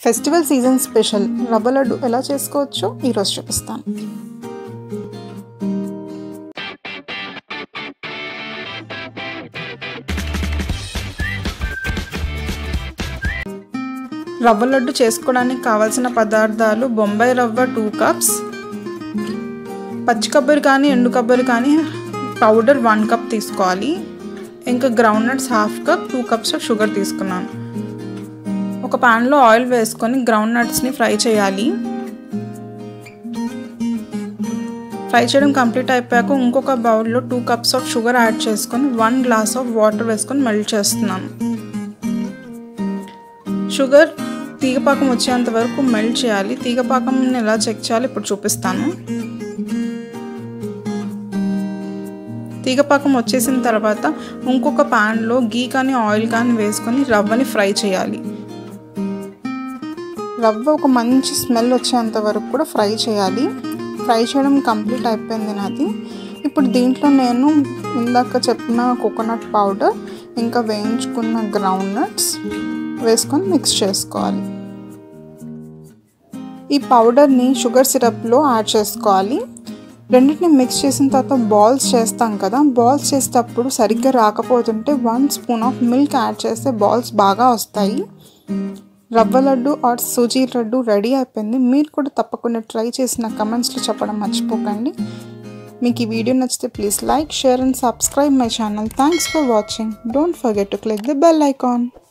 festival season special రవ్వ లడ్డు ఎలా చేసుకోవచ్చో ఈరోజు చూపిస్తాను రవ్వ లడ్డు చేసుకోవడానికి కావాల్సిన పదార్థాలు బొంబాయి రవ్వ టూ కప్స్ పచ్చి కొబ్బరి కానీ ఎండు కొబ్బరి కానీ పౌడర్ వన్ కప్ తీసుకోవాలి ఇంకా ground nuts half cup two cups of sugar తీసుకున్నాను ఒక ప్యాన్లో ఆయిల్ వేసుకొని గ్రౌండ్ నట్స్ని ఫ్రై చేయాలి ఫ్రై చేయడం కంప్లీట్ అయిపోయాక ఇంకొక బౌల్లో two cups of sugar add చేసుకొని వన్ గ్లాస్ ఆఫ్ వాటర్ వేసుకొని మెల్ట్ చేస్తున్నాను షుగర్ తీగపాకం వచ్చేంత వరకు మెల్ట్ చేయాలి తీగపాకం ఎలా చెక్ చేయాలి ఇప్పుడు చూపిస్తాను తీగపాకం వచ్చేసిన తర్వాత ఇంకొక ప్యాన్లో గీ కానీ ఆయిల్ కానీ వేసుకొని రవ్వని ఫ్రై చేయాలి రవ్వ ఒక మంచి స్మెల్ వచ్చేంత వరకు కూడా ఫ్రై చేయాలి ఫ్రై చేయడం కంప్లీట్ అయిపోయింది నాది ఇప్పుడు దీంట్లో నేను ఇందాక చెప్పిన కోకోనట్ పౌడర్ ఇంకా వేయించుకున్న గ్రౌండ్ నట్స్ వేసుకొని మిక్స్ చేసుకోవాలి ఈ పౌడర్ని షుగర్ సిరప్లో యాడ్ చేసుకోవాలి రెండింటిని మిక్స్ చేసిన తర్వాత బాల్స్ చేస్తాం కదా బాల్స్ చేసేటప్పుడు సరిగ్గా రాకపోతుంటే one spoon of milk add చేస్తే బాల్స్ బాగా వస్తాయి రవ్వ లడ్డు ఆర్ సూజీ లడ్డు రెడీ అయిపోయింది మీరు కూడా తప్పకుండా ట్రై చేసిన కమెంట్స్లో చెప్పడం మర్చిపోకండి మీకు ఈ వీడియో నచ్చితే please like share and subscribe my channel thanks for watching don't forget to click the bell icon